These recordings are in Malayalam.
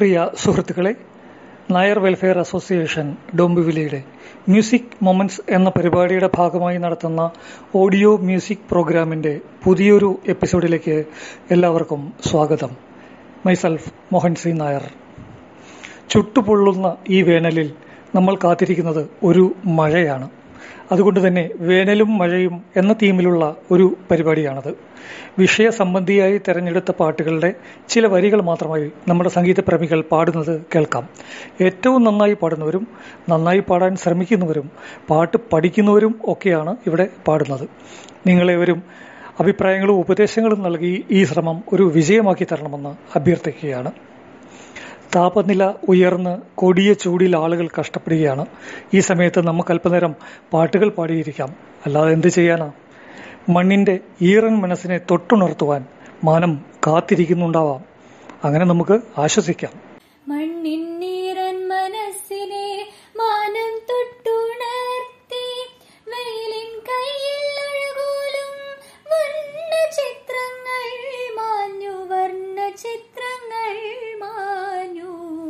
പ്രിയ സുഹൃത്തുക്കളെ നായർ വെൽഫെയർ അസോസിയേഷൻ ഡോംബിവിലയുടെ മ്യൂസിക് മൊമെന്റ്സ് എന്ന പരിപാടിയുടെ ഭാഗമായി നടത്തുന്ന ഓഡിയോ മ്യൂസിക് പ്രോഗ്രാമിന്റെ പുതിയൊരു എപ്പിസോഡിലേക്ക് എല്ലാവർക്കും സ്വാഗതം മൈസെൽഫ് മോഹൻ സി നായർ ചുട്ടുപൊള്ളുന്ന ഈ വേനലിൽ നമ്മൾ കാത്തിരിക്കുന്നത് ഒരു മഴയാണ് അതുകൊണ്ട് തന്നെ വേനലും മഴയും എന്ന തീമിലുള്ള ഒരു പരിപാടിയാണത് വിഷയസംബന്ധിയായി തെരഞ്ഞെടുത്ത പാട്ടുകളുടെ ചില വരികൾ മാത്രമായി നമ്മുടെ സംഗീതപ്രേമികൾ പാടുന്നത് കേൾക്കാം ഏറ്റവും നന്നായി പാടുന്നവരും നന്നായി പാടാൻ ശ്രമിക്കുന്നവരും പാട്ട് പഠിക്കുന്നവരും ഒക്കെയാണ് ഇവിടെ പാടുന്നത് നിങ്ങളേവരും അഭിപ്രായങ്ങളും ഉപദേശങ്ങളും നൽകി ഈ ശ്രമം ഒരു വിജയമാക്കി തരണമെന്ന് അഭ്യർത്ഥിക്കുകയാണ് താപനില ഉയർന്ന് കൊടിയ ചൂടിൽ ആളുകൾ കഷ്ടപ്പെടുകയാണ് ഈ സമയത്ത് നമുക്ക് അല്പനേരം പാട്ടുകൾ പാടിയിരിക്കാം അല്ലാതെ എന്ത് ചെയ്യാനാ മണ്ണിന്റെ ഈറൻ മനസ്സിനെ തൊട്ടുണർത്തുവാൻ മാനം കാത്തിരിക്കുന്നുണ്ടാവാം അങ്ങനെ നമുക്ക് ആശ്വസിക്കാം മണ്ണിൻ നീരൻ മനസ്സിനെ മാനം തൊട്ടുണർത്തി വെയിലിൻ കയ്യിൽ അഴകോലും വർണ്ണ ചിത്രങ്ങൾ മാഞ്ഞു വർണ്ണ ചിത്രങ്ങൾ മാഞ്ഞു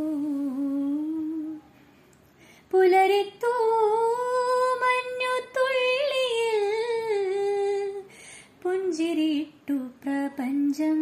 പുലരിത്തൂ മഞ്ഞു തുള്ളിയിൽ പുഞ്ചിരിട്ടു പ്രപഞ്ചം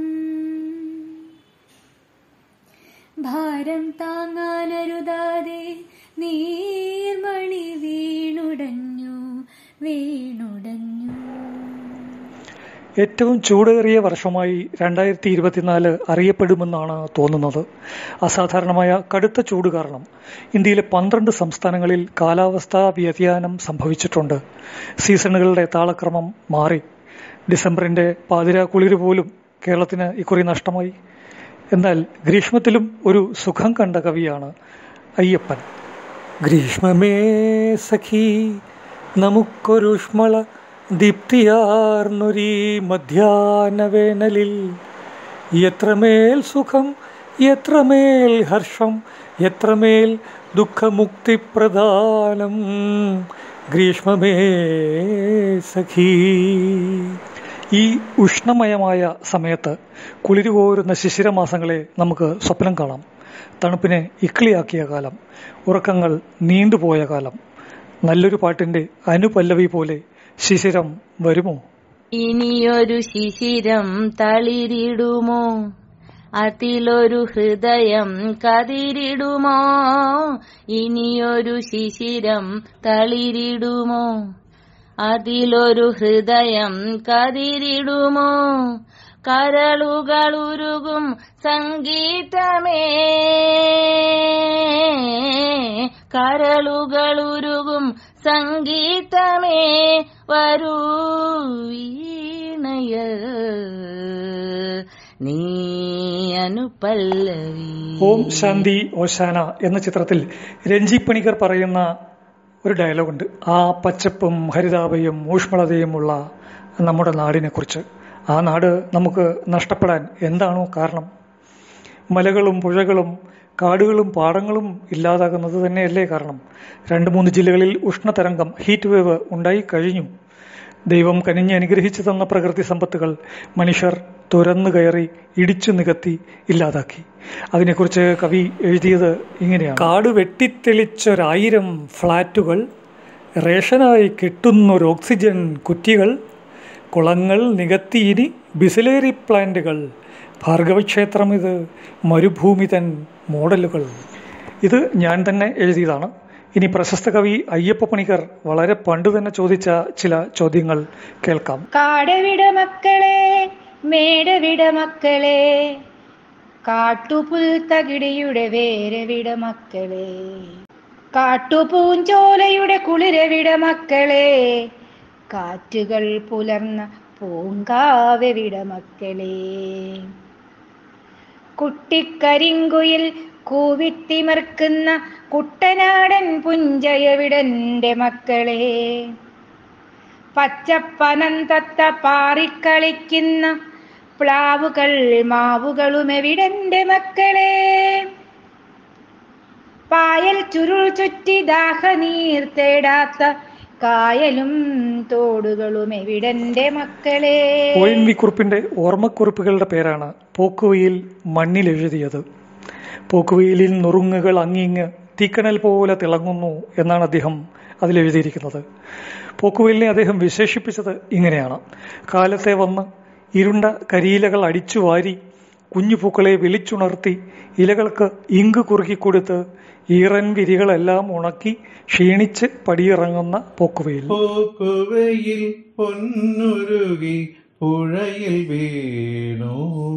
ഭാരം താങ്ങാനരുതാതെ നീർമണി വീണുടഞ്ഞു വീണുടഞ്ഞു ഏറ്റവും ചൂടേറിയ വർഷമായി രണ്ടായിരത്തി ഇരുപത്തിനാല് അറിയപ്പെടുമെന്നാണ് തോന്നുന്നത് അസാധാരണമായ കടുത്ത ചൂട് കാരണം ഇന്ത്യയിലെ പന്ത്രണ്ട് സംസ്ഥാനങ്ങളിൽ കാലാവസ്ഥാ വ്യതിയാനം സംഭവിച്ചിട്ടുണ്ട് സീസണുകളുടെ താളക്രമം മാറി ഡിസംബറിന്റെ പാതിരാ കുളിര് പോലും കേരളത്തിന് ഇക്കുറി നഷ്ടമായി എന്നാൽ ഗ്രീഷ്മത്തിലും ഒരു സുഖം കണ്ട കവിയാണ് അയ്യപ്പൻ ഗ്രീഷ്മമേ സഖി നമുക്കൊരുഷ്മള ദീപ്തിയാർന്നൊരീ മധ്യാനവേനലിൽ എത്രമേൽ സുഖം എത്രമേൽ ഹർഷം എത്രമേൽ ദുഃഖമുക്തിപ്രദാനം ഗ്രീഷ്മമേ സഖീ ഈ ഉഷ്ണമയമായ സമയത്ത് കുളിരുകോരുന്ന ശിശിരമാസങ്ങളെ നമുക്ക് സ്വപ്നം കാണാം തണുപ്പിനെ ഇക്കിളിയാക്കിയ കാലം ഉറക്കങ്ങൾ നീണ്ടുപോയ കാലം നല്ലൊരു പാട്ടിന്റെ അനുപല്ലവി പോലെ ശിശിരം വരുമോ ഇനിയൊരു ശിശിരം തളിരിടുമോ അതിലൊരു ഹൃദയം കതിരിടുമോ ഇനിയൊരു ശിശിരം തളിരിടുമോ അതിലൊരു ഹൃദയം കതിരിടുമോ കരളുകളുരുകും സംഗീതമേ കരളുകളുരുകും സംഗീതമേ വരൂ വീണയ നീ അനുപല്ലവി ഓം ശാന്തി ഓശാന എന്ന ചിത്രത്തിൽ രഞ്ജി പണിക്കർ പറയുന്ന ഒരു ഡയലോഗുണ്ട് ആ പച്ചപ്പും ഹരിതാപയും ഊഷ്മളതയുമുള്ള നമ്മുടെ നാടിനെ കുറിച്ച് ആ നാട് നമുക്ക് നഷ്ടപ്പെടാൻ എന്താണോ കാരണം മലകളും പുഴകളും കാടുകളും പാടങ്ങളും ഇല്ലാതാകുന്നത് തന്നെയല്ലേ കാരണം രണ്ട് മൂന്ന് ജില്ലകളിൽ ഉഷ്ണതരംഗം ഹീറ്റ് വേവ് ഉണ്ടായി കഴിഞ്ഞു ദൈവം കനിഞ്ഞ് അനുഗ്രഹിച്ചു തന്ന പ്രകൃതി സമ്പത്തുകൾ മനുഷ്യർ തുരന്നു കയറി ഇടിച്ചു നികത്തി ഇല്ലാതാക്കി അതിനെക്കുറിച്ച് കവി എഴുതിയത് ഇങ്ങനെയാണ് കാട് വെട്ടിത്തെളിച്ചൊരായിരം ഫ്ളാറ്റുകൾ റേഷനായി കിട്ടുന്നൊരു ഓക്സിജൻ കുറ്റികൾ കുളങ്ങൾ നികത്തിയിനി ബിസിലേറി പ്ലാന്റുകൾ ഭാർഗവക്ഷേത്രം ഇത് മരുഭൂമി തൻ മോഡലുകൾ ഇത് ഞാൻ തന്നെ എഴുതിയതാണ് ഇനി പ്രശസ്ത കവി അയ്യപ്പ പണിക്കർ വളരെ പണ്ട് തന്നെ ചോദിച്ച ചില ചോദ്യങ്ങൾ കേൾക്കാം കാടവിട മക്കളെ മേടവിട മക്കളെ കാട്ടുപുൽത്തകിടിയുടെ വേരവിട മക്കളെ കാട്ടുപൂഞ്ചോലയുടെ കുളിരവിട മക്കളെ കാറ്റുകൾ പുലർന്ന പൂങ്കാവെവിട മക്കളെ കുട്ടിക്കരിങ്കുയിൽ കൂവിത്തിമർക്കുന്ന കുട്ടനാടൻ പുഞ്ചയവിടന്റെ മക്കളെ പച്ചപ്പനന്തത്ത പാറിക്കളിക്കുന്ന പ്ലാവുകൾ മാവുകളും എവിടന്റെ മക്കളെ പായൽ ചുരുൾ ചുറ്റി ദാഹനീർ തേടാത്ത കായലും തോടുകളും എവിടന്റെ മക്കളെ ഒ എൻ വി കുറിപ്പിന്റെ ഓർമ്മക്കുറിപ്പുകളുടെ പേരാണ് പോക്കുവയിൽ മണ്ണിൽ എഴുതിയത് പോക്കുവെയിലിൽ നുറുങ്ങുകൾ അങ്ങിങ്ങ് തീക്കനൽ പോലെ തിളങ്ങുന്നു എന്നാണ് അദ്ദേഹം അതിലെഴുതിയിരിക്കുന്നത് പോക്കുവെയിലിനെ അദ്ദേഹം വിശേഷിപ്പിച്ചത് ഇങ്ങനെയാണ് കാലത്തെ വന്ന് ഇരുണ്ട കരിയിലകൾ അടിച്ചു വാരി കുഞ്ഞു പൂക്കളെ വിളിച്ചുണർത്തി ഇലകൾക്ക് ഇങ്ക് കുറുക്കിക്കൊടുത്ത് ഈറൻ വിരികളെല്ലാം ഉണക്കി ക്ഷീണിച്ച് പടിയിറങ്ങുന്ന പോക്കുവെയിൽ പോക്കുവയിൽ പൊന്നുരുകി പുഴയിൽ വീണു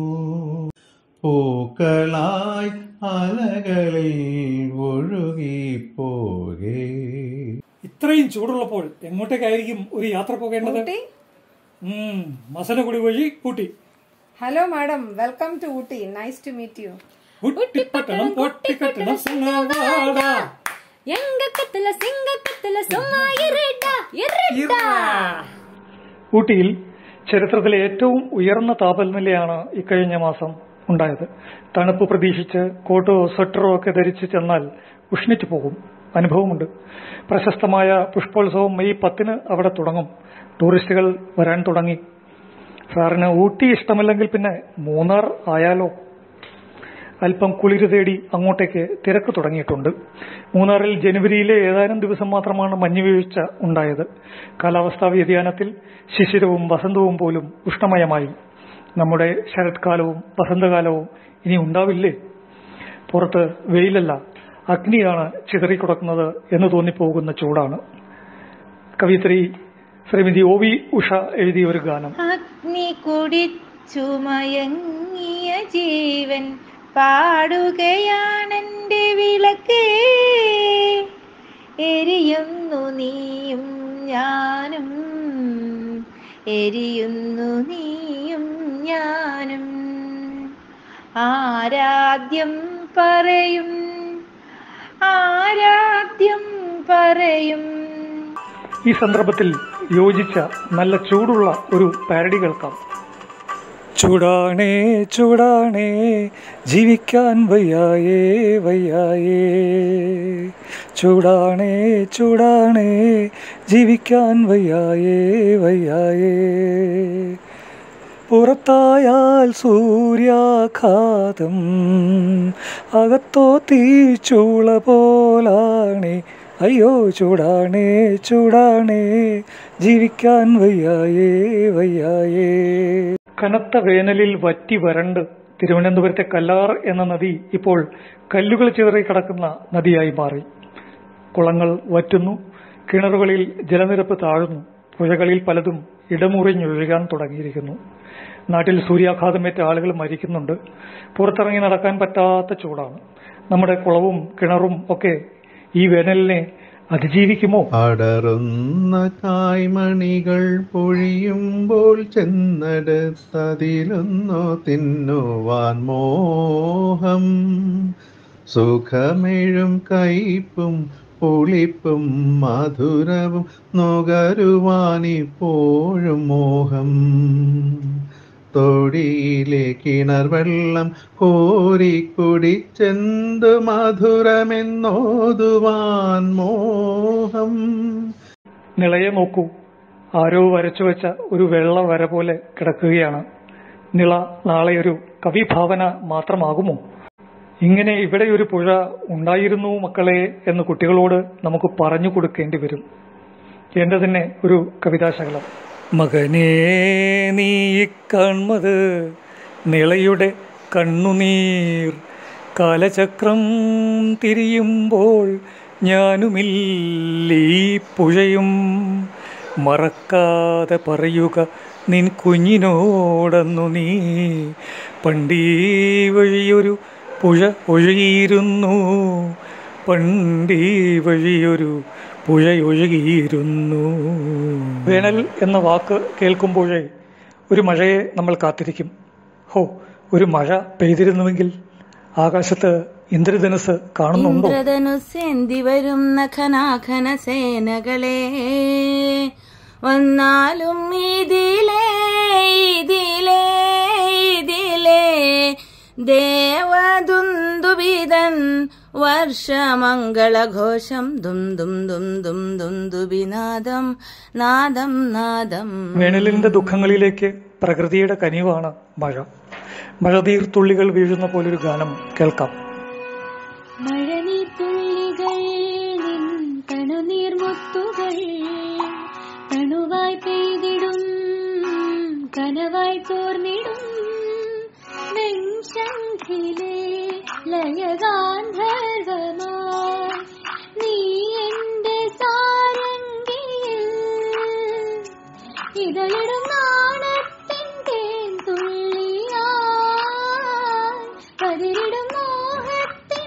പൂക്കളായി അലകളിൽ ഒഴുകി പോകേ ഇത്രയും ചൂടുള്ളപ്പോൾ എങ്ങോട്ടേക്കായിരിക്കും ഒരു യാത്ര പോകേണ്ടത് ഊട്ടി ഉം, മസനഗുഡി വഴി Ooty hello madam welcome to Ooty nice to meet you ഊട്ടിപ്പട്ടണം പൊട്ടിക്കട്ടണം സിംഗവാട എങ്കക്കത്തില സിംഗക്കത്തില സുമ്മാ ഇരട്ട ഇരട്ട ഊട്ടിയിൽ ചരിത്രത്തിലെ ഏറ്റവും ഉയർന്ന താപനിലയാണ് ഇക്കഴിഞ്ഞ മാസം ഉണ്ടായത് തണുപ്പ് പ്രതീക്ഷിച്ച് കോട്ടോ സ്വെറ്ററോ ഒക്കെ ധരിച്ച് ചെന്നാൽ ഉഷ്ണിച്ചു പോകും അനുഭവമുണ്ട് പ്രശസ്തമായ പുഷ്പോത്സവം മെയ് പത്തിന് അവിടെ തുടങ്ങും ടൂറിസ്റ്റുകൾ വരാൻ തുടങ്ങി സാറിന് ഊട്ടി ഇഷ്ടമല്ലെങ്കിൽ പിന്നെ മൂന്നാർ ആയാലോ അല്പം കുളിര് തേടി അങ്ങോട്ടേക്ക് തിരക്ക് തുടങ്ങിയിട്ടുണ്ട് മൂന്നാറിൽ ജനുവരിയിലെ ഏതാനും ദിവസം മാത്രമാണ് മഞ്ഞുവീഴ്ച ഉണ്ടായത് കാലാവസ്ഥാ വ്യതിയാനത്തിൽ ശിശിരവും വസന്തവും പോലും ഉഷ്ണമയമായി നമ്മുടെ ശരത്കാലവും വസന്തകാലവും ഇനി ഉണ്ടാവില്ലേ പുറത്ത് വെയിലല്ല അഗ്നിയാണ് ചിതറിക്കിടക്കുന്നത് എന്ന് തോന്നിപ്പോകുന്ന ചൂടാണ് കവിത്രി ശ്രീമതി ഒ വി ഉഷ എഴുതിയ ഒരു ഗാനം അഗ്നി കുടിച്ചു മയങ്ങിയ ജീവൻ പാടുകയാണെന്റെ വിളക്ക് എരിയുന്നു നീയും ഞാനും എരിയുന്നു നീയും ഞാനും ആരാധ്യം പറയും ആരാധ്യം പറയും ഈ സന്ദർഭത്തിൽ യോജിച്ച നല്ല ചൂടുള്ള ഒരു പാരഡി കേൾക്കാം ചൂടാണേ ചൂടാണേ ജീവിക്കാൻ വയ്യായേ വയ്യായേ ചൂടാണേ ചൂടാണേ ജീവിക്കാൻ വയ്യായേ വയ്യായേ പുറത്തായാൽ സൂര്യാഘാതം അകത്തോ തീച്ചൂള പോലാണേ അയ്യോ ചൂടാണേ ചൂടാണേ ജീവിക്കാൻ വയ്യായേ വയ്യായേ കനത്ത വേനലിൽ വറ്റി വരണ്ട് തിരുവനന്തപുരത്തെ കല്ലാർ എന്ന നദി ഇപ്പോൾ കല്ലുകൾ ചിതറി കിടക്കുന്ന നദിയായി മാറി കുളങ്ങൾ വറ്റുന്നു കിണറുകളിൽ ജലനിരപ്പ് താഴുന്നു പുഴകളിൽ പലതും ഇടമുറിഞ്ഞൊഴുകാൻ തുടങ്ങിയിരിക്കുന്നു നാട്ടിൽ സൂര്യാഘാതമേറ്റ ആളുകൾ മരിക്കുന്നുണ്ട് പുറത്തിറങ്ങി നടക്കാൻ പറ്റാത്ത ചൂടാണ് നമ്മുടെ കുളവും കിണറും ഒക്കെ ഈ വേനലിനെ അതിജീവിക്കുമോ അടറുന്ന കായ്മണികൾ പൊഴിയുമ്പോൾ ചെന്നടുത്തതിലൊന്നു തിന്നുവാൻ മോഹം സുഖമെഴും കയ്പും പുളിപ്പും മധുരവും നുകരുവാനിപ്പോഴും മോഹം തൊടിയിലെ കിണർ വെള്ളം കോരി കുടിച്ചെന്ത് മധുരമെന്നോതുവാൻ മോഹം നിളയെ നോക്കൂ ആരോ വരച്ചു വെച്ച ഒരു വെള്ള വര പോലെ കിടക്കുകയാണ് നിള നാളെ ഒരു കവിഭാവന മാത്രമാകുമോ ഇങ്ങനെ ഇവിടെ ഒരു പുഴ ഉണ്ടായിരുന്നു മക്കളെ എന്ന് കുട്ടികളോട് നമുക്ക് പറഞ്ഞു കൊടുക്കേണ്ടി വരും എന്റെ തന്നെ ഒരു കവിതാശകലം മകനേ നീ കാൺമത് നിളയുടെ കണ്ണുനീർ കാലചക്രം തിരിയുമ്പോൾ ഞാനുമില്ലീ പുഴയും മറക്കാതെ പറയുക നിൻ കുഞ്ഞിനോടന്നു നീ പണ്ടീ വഴിയൊരു പുഴ ഒഴുകിയിരുന്നു പണ്ടീ വഴിയൊരു പുഴ ഒഴുകിയിരുന്നു വേനൽ എന്ന വാക്ക് കേൾക്കുമ്പോഴേ ഒരു മഴയെ നമ്മൾ കാത്തിരിക്കും ഹോ ഒരു മഴ പെയ്തിരുന്നുവെങ്കിൽ ആകാശത്ത് ഇന്ദ്രധനുസ് കാണുന്നുണ്ടോ ഇന്ദ്രധനുസേന്തി വരുന്ന ഖനാഖന സേനകളെ വന്നാലും ഇതിലേ ഇതിലേ ഇതിലേ ദേവദുന്ദുബിതൻ വർഷമംഗളഘോഷം ദും ദും ദും ദും ദുന്ദുബിനാദം നാദം നാദം വേനലിന്റെ ദുഃഖങ്ങളിലേക്ക് പ്രകൃതിയുടെ കനിവാണ് മഴ മഴതീർത്തുള്ളികൾ വീഴുന്ന പോലൊരു ഗാനം കേൾക്കാം മഴനീർത്തുള്ളികൾ നിൻ കണുനീർമുത്തുകൾ തണുവായി പെയ്തിടും കനവായി തോർന്നിടും വെൺശംഖിലെ ലയഗാന്ധർവമായി നീ എന്റെ സാരംഗിയിൽ ഇതളിടും നാണത്തിൻ തേൻ തുള്ളിയായി പതിരിടും മോഹത്തിൻ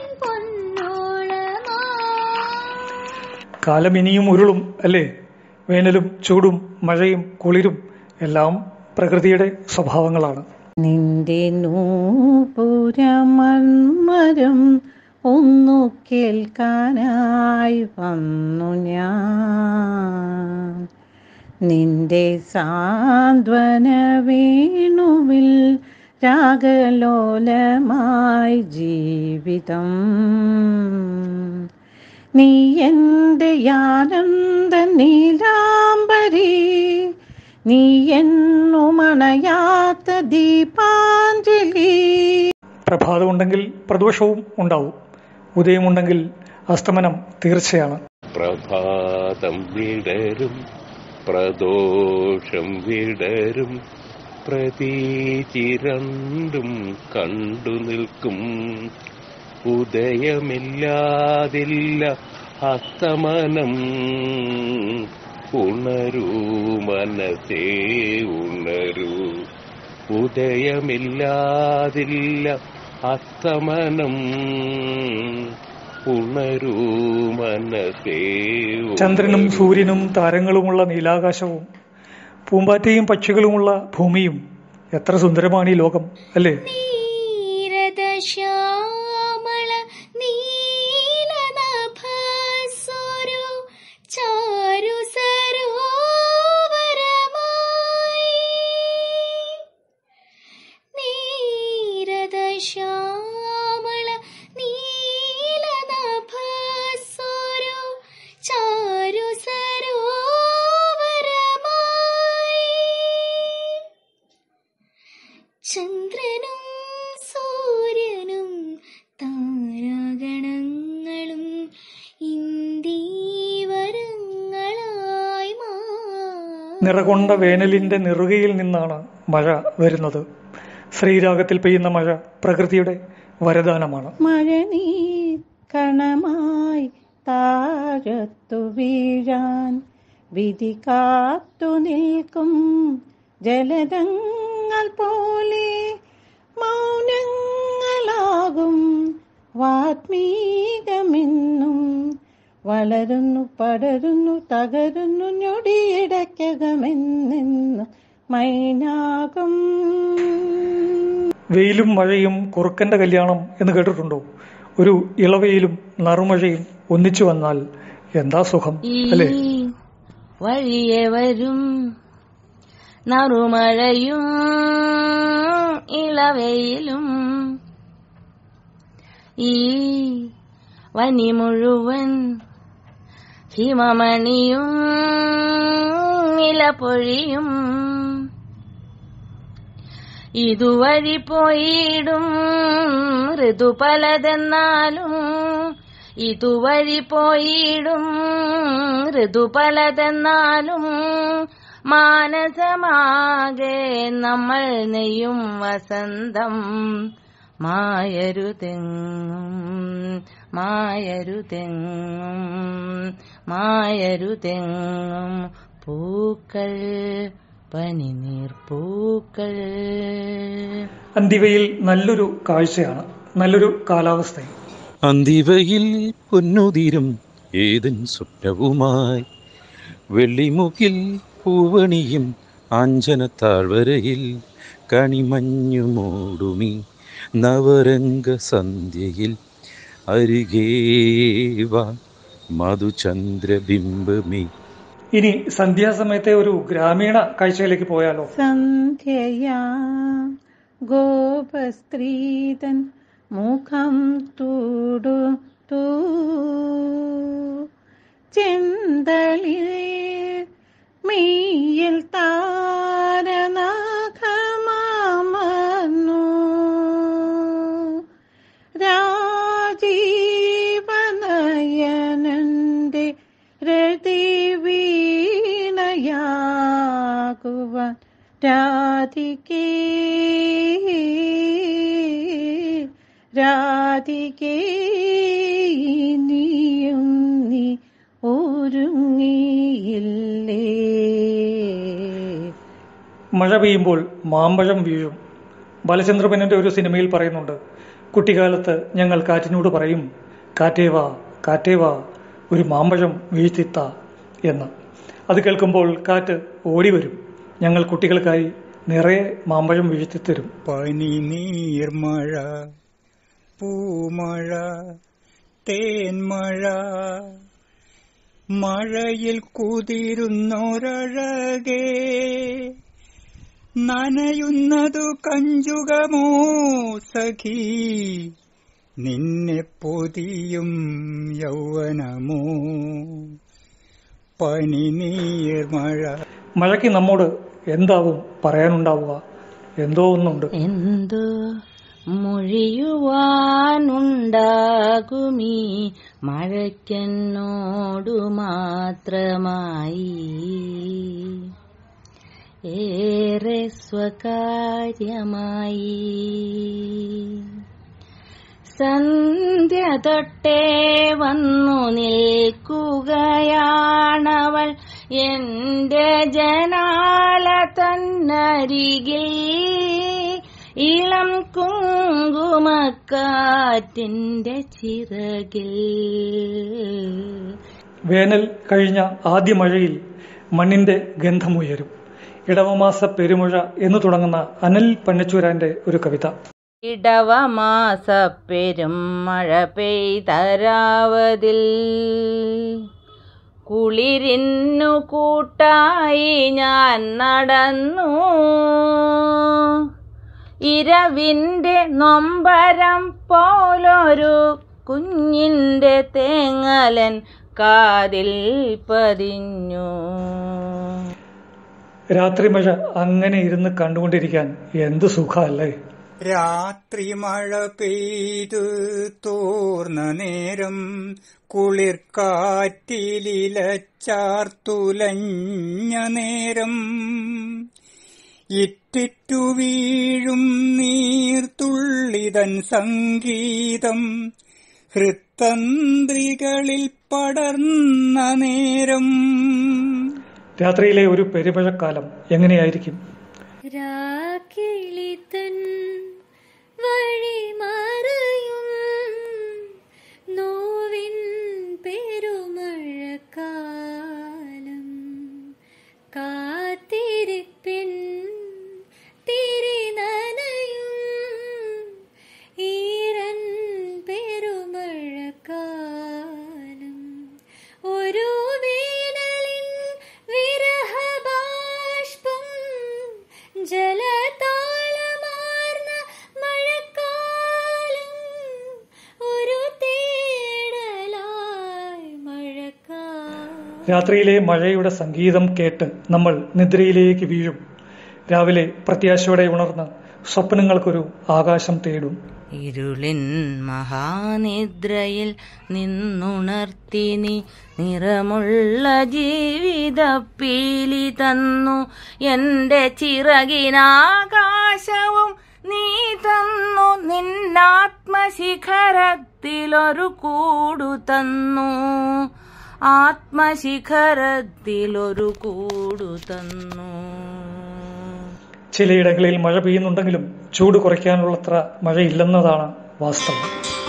പൊന്നോളമായി കാലം ഇനിയും ഉരുളും അല്ലേ വേനലും ചൂടും മഴയും കുളിരും എല്ലാം പ്രകൃതിയുടെ സ്വഭാവങ്ങളാണ് നിന്റെ നൂപുരമന്മരം ഒന്നു കേൾക്കാനായി വന്നു ഞാൻ നിന്റെ സാന്ത്വന വേണുവിൽ രാഗലോലമായി ജീവിതം നീ എൻ്റെ ആനന്ദ നീലാംബരി നീ എന്നുമണയാത്ത ദീപാഞ്ജലി പ്രഭാതമുണ്ടെങ്കിൽ പ്രദോഷവും ഉണ്ടാവും ഉദയമുണ്ടെങ്കിൽ അസ്തമനം തീർച്ചയാണ് പ്രഭാതം വിടരും പ്രദോഷം വിടരും പ്രതീചിരണ്ടും കണ്ടു നിൽക്കും ഉദയമില്ലാതില്ല അസ്തമനം ഉണരൂ മനസ്സേ ഉണരൂ ഉദയമില്ലാതില്ല അസ്തമനം ഉണരൂ മനസ്സേ ചന്ദ്രനും ഉണരൂ. സൂര്യനും താരങ്ങളുമുള്ള നീലാകാശവും പൂമ്പാറ്റയും പക്ഷികളുമുള്ള ഭൂമിയും എത്ര സുന്ദരമാണ് ഈ ലോകം അല്ലേ നീരദശ്യാമള നീലനഭസ്വരു ചാരു സരോവരമായി നീരദശ്യാമള നീലനഭസ്വരു ചാരു സരോവരമായി ചന്ദ്രനും സൂര്യനും താരാഗണങ്ങളും ഇന്ദീവരങ്ങളായി മാറി നിറകൊണ്ട വേനലിന്റെ നെറുകയിൽ നിന്നാണ് മഴ വരുന്നത് ശ്രീരാഗത്തിൽ പെയ്യുന്ന മഴ പ്രകൃതിയുടെ വരദാനമാണ് മഴ നീ കണമായി താഴത്തു വീഴാൻ വിധി കാത്തു നിൽക്കും ജലതങ്ങൾ പോലെ മൗനങ്ങളാകും വാത്മീകമെന്നും വളരുന്നു പടരുന്നു തകരുന്നു ഞൊടിയിടയ്ക്കകമെന്നെന്നു മൈനാകും വെയിലും മഴയും കുറുക്കന്റെ കല്യാണം എന്ന് കേട്ടിട്ടുണ്ടോ ഒരു ഇളവയിലും നറുമഴയും ഒന്നിച്ചു വന്നാൽ എന്താ സുഖം ഈ അല്ലേ വഴിയെ വരും നറുമഴയും ഇളവയിലും ഈ വനി മുഴുവൻ ഹിമമണിയും ഇലപ്പൊഴിയും ഇതുവഴി പോയിടും ഋതു പലതെന്നാലും ഇതുവഴി പോയിടും ഋതു പലതെന്നാലും മാനസമാകെ നമ്മൾ നെയ്യും വസന്തം മായരുതെങ്ങും മായരുതെങ്ങും മായരുതെങ്ങും പൂക്കൾ പനിനീർ പൂക്കൾ അന്തിവയിൽ നല്ലൊരു കാഴ്ചയാണ് നല്ലൊരു കാലാവസ്ഥയും അന്തിവയിൽ പൊന്നുതിരും ഏതൻ സ്വപ്നവുമായി വെള്ളിമുകിൽ പൂവണിയും അഞ്ജന താഴ്വരയിൽ കണിമഞ്ഞു മൂടുമി നവരംഗ സന്ധ്യയിൽ അരികേവ മധുചന്ദ്രബിംബമേ ഇനി സന്ധ്യാസമയത്തെ ഒരു ഗ്രാമീണ കാഴ്ചയിലേക്ക് പോയാലോ സന്ധ്യയാ ഗോപസ്ത്രീതൻ മുഖം തൂടു തൂ ചെന്തളിൽ മെയ്യിൽ താരനാഖമാമന്നു രാജീവ രാധികേ രാധികേ നീയും നീ ഒരുങ്ങിയില്ലേ മഴ പെയ്യുമ്പോൾ മാമ്പഴം വീഴും ബാലചന്ദ്രമേനന്റെ ഒരു സിനിമയിൽ പറയുന്നുണ്ട് കുട്ടിക്കാലത്ത് ഞങ്ങൾ കാറ്റിനോട് പറയും കാറ്റേവാ കാറ്റേവാ ഒരു മാമ്പഴം വീഴ്ത്തിത്ത എന്ന് അത് കേൾക്കുമ്പോൾ കാറ്റ് ഓടി വരും ഞങ്ങൾ കുട്ടികൾക്കായി നിറയെ മാമ്പഴം വീഴ്ത്തിത്തരും പനി നീർമഴ പൂമഴ തേന്മഴ മഴയിൽ കുതിരുന്നൊരഴകേ നനയുന്നതു കഞ്ചുകമോ സഖി നിന്നെ പൊതിയും യൗവനമോ പനി നീർമഴ മഴയ്ക്ക് നമ്മോട് എന്താവും പറയാനുണ്ടാവുക എന്തോ ഒന്നുണ്ട് എന്തു മൊഴിയുവാനുണ്ടാകുമീ മഴയ്ക്കെന്നോടു മാത്രമായി ഏറെ സ്വകാര്യമായി സന്ധ്യ തൊട്ടേ വന്നു നിൽക്കുകയാണവൾ എന്റെ ജനാല തന്നരികിൽ ഇളം കുങ്കുമക്കാറ്റിന്റെ ചിറകിൽ വേനൽ കഴിഞ്ഞ ആദ്യ മഴയിൽ മണ്ണിന്റെ ഗന്ധമുയരും ഇടവമാസ പെരുമഴ എന്ന് തുടങ്ങുന്ന അനിൽ പന്നച്ചൂരാന്റെ ഒരു കവിത ഇടവമാസ പെരും മഴ പെയ്തരാവതിൽ കുളിരിന്നു കൂട്ടായി ഞാൻ നടന്നു ഇരവിൻ്റെ നൊമ്പരം പോലൊരു കുഞ്ഞിൻ്റെ തേങ്ങലൻ കാതിൽ പതിഞ്ഞു രാത്രി മഴ അങ്ങനെ ഇരുന്ന് കണ്ടുകൊണ്ടിരിക്കാൻ എന്ത് സുഖമല്ലേ രാത്രി മഴ പെയ്തു തോർന്ന നേരം കുളിർക്കാറ്റിലിലച്ചാർത്തുലഞ്ഞ നേരം ഇറ്റിറ്റു വീഴും നീർത്തുള്ളിതൻ സംഗീതം ഹൃത്തന്ത്രികളിൽ പടർന്ന നേരം രാത്രിയിലെ ഒരു പെരുമഴക്കാലം എങ്ങനെയായിരിക്കും രാക്കിളിത്തൻ വഴി മറയും നോവിൻ പെരുമഴക്കാലം കാത്തിരിപ്പിൻ തിരി നനയും ഈരൻ പെരുമഴക്കാലം ഒരു വേനലിൻ വിരഹബാഷ്പം ജലതാളമാർന്ന മഴക്കാലം ഒരു തേടലായി മഴക്കാലം രാത്രിയിലെ മഴയുടെ സംഗീതം കേട്ട് നമ്മൾ നിദ്രയിലേക്ക് വീഴും രാവിലെ പ്രത്യാശയോടെ ഉണർന്ന് സ്വപ്നങ്ങൾക്കൊരു ആകാശം തേടും ഇരുളിൻ മഹാനിദ്രയിൽ നിന്നുണർത്തി നീ നിറമുള്ള ജീവിത പീലി തന്നു എന്റെ ചിറകിനാകാശവും നീ തന്നു നിന്നാത്മശിഖരത്തിലൊരു കൂടു തന്നു ആത്മശിഖരത്തിലൊരു കൂടു തന്നു ചിലയിടങ്ങളിൽ മഴ പെയ്യുന്നുണ്ടെങ്കിലും ചൂട് കുറയ്ക്കാനുള്ളത്ര മഴയില്ലെന്നതാണ് വാസ്തവം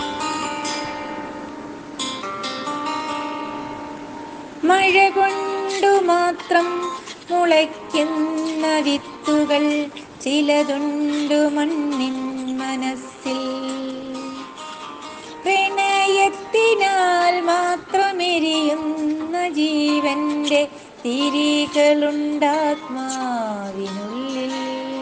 മഴ കൊണ്ടു മാത്രം മുളയ്ക്കുന്ന വിത്തുകൾ ചിലതുണ്ടു മണ്ണിൻ മനസ്സിൽ പ്രണയത്തിനാൽ മാത്രമെരിയുന്ന ജീവന്റെ തിരികളുണ്ടാത്മാവിനുള്ളിൽ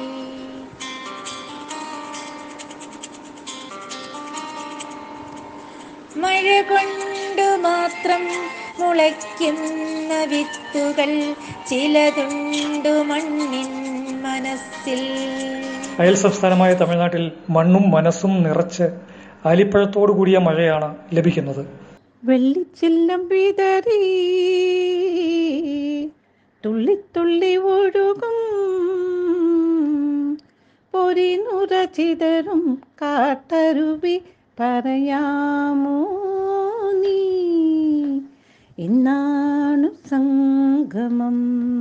മഴ കൊണ്ടു മാത്രം മുളയ്ക്കുന്ന വിത്തുകൾ ചിലതുണ്ടു മണ്ണിൻ മനസ്സിൽ അയൽ സംസ്ഥാനമായ തമിഴ്നാട്ടിൽ മണ്ണും മനസ്സും നിറച്ച് അലിപ്പഴത്തോടു കൂടിയ മഴയാണ് ലഭിക്കുന്നത് വെള്ളിച്ചില്ലം വിതറി തുള്ളിത്തുള്ളി ഒഴുകും പൊരി നുര ചിതറും കാട്ടരുവി പറയാമോ നീ ഇന്നാണു സംഗമം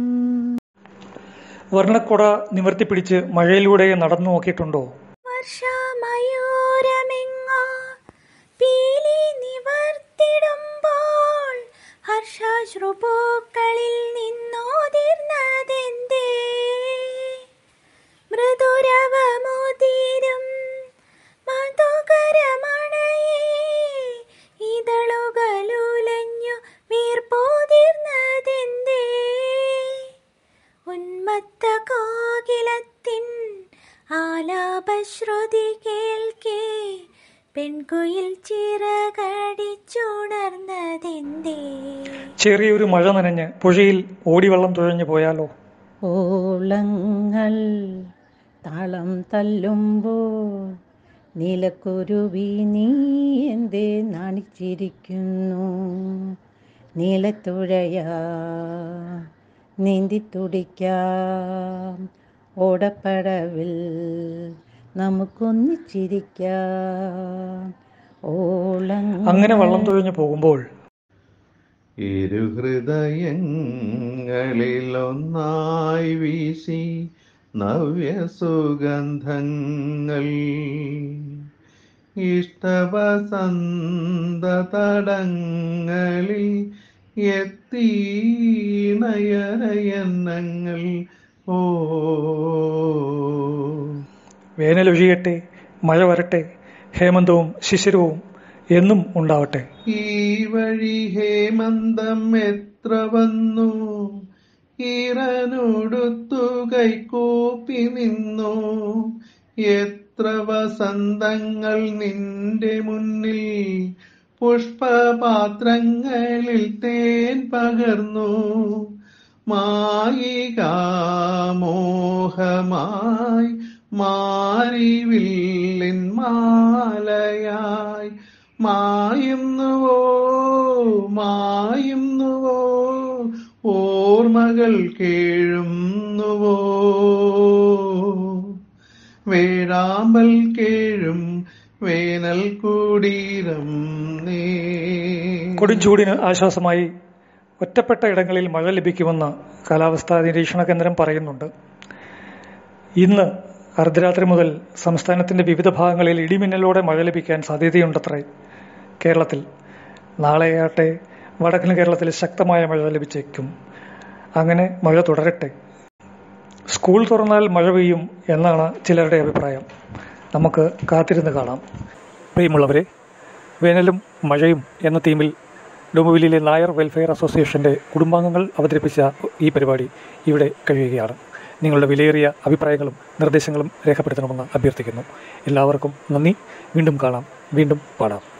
വർണ്ണക്കുട നിവർത്തിപ്പിടിച്ച് മഴയിലൂടെ നടന്നു നോക്കിയിട്ടുണ്ടോ വർഷമയൂരമെങ്ങോ പീലി നിവർത്തിടുമ്പോൾ ഹർഷാശ്രുപൂക്കളിൽ നിന്നോതിർന്നതെന്തേ മൃദുരവമുതിരും മധുകരമണയേ ഇതളുകളുലഞ്ഞു വീർപ്പോതിർന്നതെന്തേ ഉന്മത്ത കോകിലത്തിൻ ആലാപശ്രുതി കേൾക്കേ പെൺകുയിൽ ചിറകടിച്ചുണർന്നതെന്തേ ചെറിയൊരു മഴ നനഞ്ഞ് പുഴയിൽ ഓടിവെള്ളം തുഴഞ്ഞു പോയാലോ ഓളങ്ങൾ താളം തല്ലുമ്പോൾ നീലക്കുരുവി നീ എന്തേ നാണിച്ചിരിക്കുന്നു നീലത്തുഴയാ നീന്തി തുടിക്കാം ഓടപ്പടവിൽ നമുക്കൊന്നിച്ചിരിക്കാം ഓളങ്ങൾ അങ്ങനെ വെള്ളം തുഴഞ്ഞു പോകുമ്പോൾ ഇരുഹൃദയങ്ങളിലൊന്നായി വീശി നവ്യസുഗന്ധങ്ങൾ ഇഷ്ടവസന്ത തടങ്ങളിൽ എത്തി നയനയന്നങ്ങൾ ഓ വേനലൊഴിയട്ടെ മഴ വരട്ടെ ഹേമന്തവും ശിശിരവും എന്നും ഉണ്ടാവട്ടെ ഈ വഴി ഹേമന്തം എത്ര വന്നു ഇറനൊടുത്തു കൈകൂപ്പി നിന്നു എത്ര വസന്തങ്ങൾ നിന്റെ മുന്നിൽ പുഷ്പപാത്രങ്ങളിൽ തേൻ പകർന്നു മായികാമോഹമായി മാരിവില്ലിൻ മാലയായി മായുന്നുവോ മായുന്നുവോ ഓർമ്മകൾ കേഴുന്നുവോ വേഴാമ്പൽ കേഴും വേനൽ കൂടീരം നേ കൊടുംചൂടിന് ആശ്വാസമായി ഒറ്റപ്പെട്ട ഇടങ്ങളിൽ മഴ ലഭിക്കുമെന്ന് കാലാവസ്ഥാ നിരീക്ഷണ കേന്ദ്രം പറയുന്നുണ്ട് ഇന്ന് അർദ്ധരാത്രി മുതൽ സംസ്ഥാനത്തിന്റെ വിവിധ ഭാഗങ്ങളിൽ ഇടിമിന്നലോടെ മഴ ലഭിക്കാൻ സാധ്യതയുണ്ടത്രേ കേരളത്തിൽ നാളെയാട്ടെ വടക്കൻ കേരളത്തിൽ ശക്തമായ മഴ ലഭിച്ചേക്കും അങ്ങനെ മഴ തുടരട്ടെ സ്കൂൾ തുറന്നാൽ മഴ പെയ്യും എന്നാണ് ചിലരുടെ അഭിപ്രായം നമുക്ക് കാത്തിരുന്ന് കാണാം പ്രിയമുള്ളവരെ വേനലും മഴയും എന്ന തീമിൽ ഡൊമുവിലിലെ നായർ വെൽഫെയർ അസോസിയേഷൻ്റെ കുടുംബാംഗങ്ങൾ അവതരിപ്പിച്ച ഈ പരിപാടി ഇവിടെ കഴിയുകയാണ് നിങ്ങളുടെ വിലയേറിയ അഭിപ്രായങ്ങളും നിർദ്ദേശങ്ങളും രേഖപ്പെടുത്തണമെന്ന് അഭ്യർത്ഥിക്കുന്നു എല്ലാവർക്കും നന്ദി വീണ്ടും കാണാം വീണ്ടും പാടാം